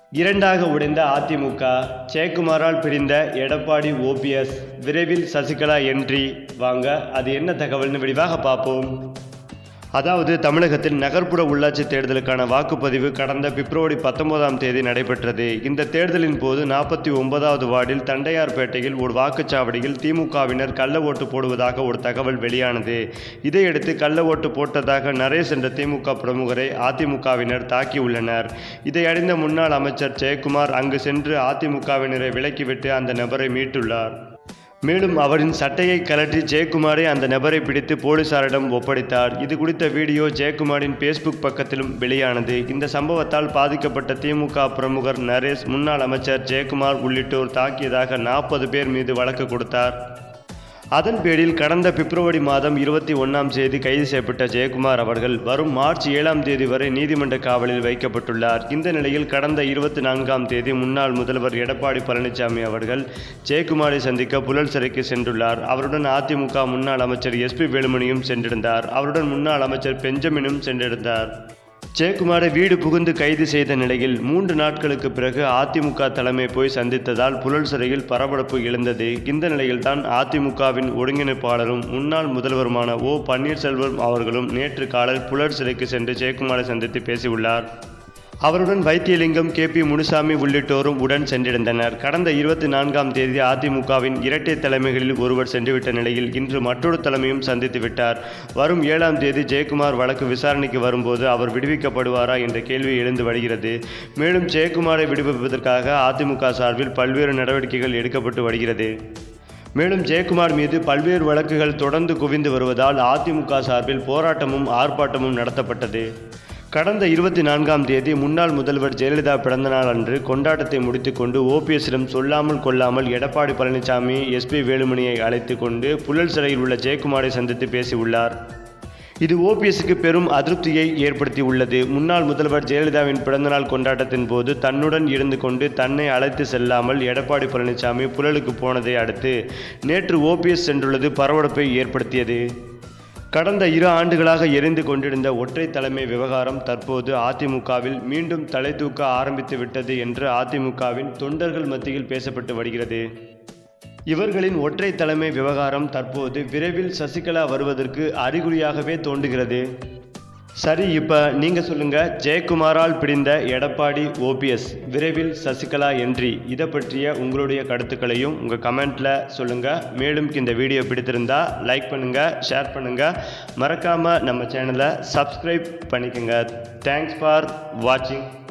இரண்டாக உடைந்த அதிமுக ஜெயக்குமாரால் பிரிந்த எடப்பாடி ஓபிஎஸ் விரைவில் சசிகலா என்ட்ரி வாங்க அது என்ன தகவல்னு விரிவாக பார்ப்போம் அதாவது தமிழகத்தில் நகர்ப்புற உள்ளாட்சி தேர்தலுக்கான வாக்குப்பதிவு கடந்த பிப்ரவரி பத்தொன்பதாம் தேதி நடைபெற்றது இந்த தேர்தலின் போது நாற்பத்தி ஒன்பதாவது வார்டில் தண்டையார்பேட்டையில் ஒரு வாக்குச்சாவடியில் திமுகவினர் கள்ள ஓட்டு போடுவதாக ஒரு தகவல் வெளியானது இதையடுத்து கள்ள ஓட்டு போட்டதாக நரேஷ் என்ற திமுக பிரமுகரை அதிமுகவினர் தாக்கியுள்ளனர் இதை அறிந்த முன்னாள் அமைச்சர் ஜெயக்குமார் அங்கு சென்று அதிமுகவினரை விலக்கிவிட்டு அந்த நபரை மீட்டுள்ளார் மேலும் அவரின் சட்டையை கலற்றி ஜெயக்குமாரை அந்த நபரை பிடித்து போலீசாரிடம் ஒப்படைத்தார் இது குறித்த வீடியோ ஜெயக்குமாரின் ஃபேஸ்புக் பக்கத்திலும் வெளியானது இந்த சம்பவத்தால் பாதிக்கப்பட்ட திமுக பிரமுகர் நரேஷ் முன்னாள் அமைச்சர் ஜெயக்குமார் உள்ளிட்டோர் தாக்கியதாக நாற்பது பேர் மீது வழக்கு கொடுத்தார் அதன் பேரில் கடந்த பிப்ரவரி மாதம் இருபத்தி ஒன்றாம் தேதி கைது செய்யப்பட்ட ஜெயக்குமார் அவர்கள் வரும் மார்ச் ஏழாம் தேதி வரை நீதிமன்ற காவலில் வைக்கப்பட்டுள்ளார் இந்த நிலையில் கடந்த இருபத்தி நான்காம் தேதி முன்னாள் முதல்வர் எடப்பாடி பழனிசாமி அவர்கள் ஜெயக்குமாரை சந்திக்க புழல் சிறைக்கு சென்றுள்ளார் அவருடன் அதிமுக முன்னாள் அமைச்சர் எஸ்பி வேலுமணியும் சென்றிருந்தார் அவருடன் முன்னாள் அமைச்சர் பெஞ்சமினும் சென்றிருந்தார் ஜெயக்குமாரை வீடு புகுந்து கைது செய்த நிலையில் மூன்று நாட்களுக்கு பிறகு அதிமுக தலைமை போய் சந்தித்ததால் புழல் சிறையில் பரபரப்பு எழுந்தது இந்த நிலையில்தான் அதிமுகவின் ஒருங்கிணைப்பாளரும் முன்னாள் முதல்வருமான ஓ பன்னீர்செல்வம் அவர்களும் நேற்று காலை புழல் சிறைக்கு சென்று ஜெயக்குமாரை சந்தித்து பேசியுள்ளார் அவருடன் வைத்தியலிங்கம் கே பி முனுசாமி உள்ளிட்டோரும் உடன் சென்றிருந்தனர் கடந்த இருபத்தி நான்காம் தேதி அதிமுகவின் இரட்டை தலைமைகளில் ஒருவர் சென்றுவிட்ட நிலையில் இன்று மற்றொரு தலைமையும் சந்தித்து விட்டார் வரும் ஏழாம் தேதி ஜெயக்குமார் வழக்கு விசாரணைக்கு வரும்போது அவர் விடுவிக்கப்படுவாரா என்ற கேள்வி எழுந்து வருகிறது மேலும் ஜெயக்குமாரை விடுவிப்பதற்காக அதிமுக சார்பில் பல்வேறு நடவடிக்கைகள் எடுக்கப்பட்டு வருகிறது மேலும் ஜெயக்குமார் மீது பல்வேறு வழக்குகள் தொடர்ந்து குவிந்து வருவதால் அதிமுக சார்பில் போராட்டமும் ஆர்ப்பாட்டமும் நடத்தப்பட்டது கடந்த இருபத்தி நான்காம் தேதி முன்னாள் முதல்வர் ஜெயலலிதா பிறந்தநாள் அன்று கொண்டாட்டத்தை முடித்துக்கொண்டு ஓபிஎஸ்ஸிடம் சொல்லாமல் கொள்ளாமல் எடப்பாடி பழனிசாமி எஸ்பி வேலுமணியை அழைத்து கொண்டு புழல் சிறையில் உள்ள ஜெயக்குமாரை சந்தித்து பேசியுள்ளார் இது ஓபிஎஸ்க்கு பெரும் அதிருப்தியை ஏற்படுத்தி உள்ளது முன்னாள் முதல்வர் ஜெயலலிதாவின் பிறந்தநாள் கொண்டாட்டத்தின் போது தன்னுடன் இருந்து கொண்டு தன்னை அழைத்து செல்லாமல் எடப்பாடி பழனிசாமி புழலுக்கு போனதை அடுத்து நேற்று ஓபிஎஸ் சென்றுள்ளது பரபரப்பை ஏற்படுத்தியது கடந்த இரு ஆண்டுகளாக எரிந்து கொண்டிருந்த ஒற்றை தலைமை விவகாரம் தற்போது அதிமுகவில் மீண்டும் தலை தூக்க ஆரம்பித்து விட்டது என்று அதிமுகவின் தொண்டர்கள் மத்தியில் பேசப்பட்டு வருகிறது இவர்களின் ஒற்றை தலைமை விவகாரம் தற்போது விரைவில் சசிகலா வருவதற்கு அறிகுறியாகவே தோன்றுகிறது சரி இப்போ நீங்கள் சொல்லுங்கள் ஜெயக்குமாரால் பிடிந்த எடப்பாடி ஓபிஎஸ் விரைவில் சசிகலா என்ட்ரி இதை பற்றிய உங்களுடைய கருத்துக்களையும் உங்கள் கமெண்ட்டில் சொல்லுங்கள் மேலும் இந்த வீடியோ பிடித்திருந்தா லைக் பண்ணுங்கள் ஷேர் பண்ணுங்கள் மறக்காமல் நம்ம சேனலை சப்ஸ்கிரைப் பண்ணிக்கோங்க தேங்க்ஸ் ஃபார் வாட்சிங்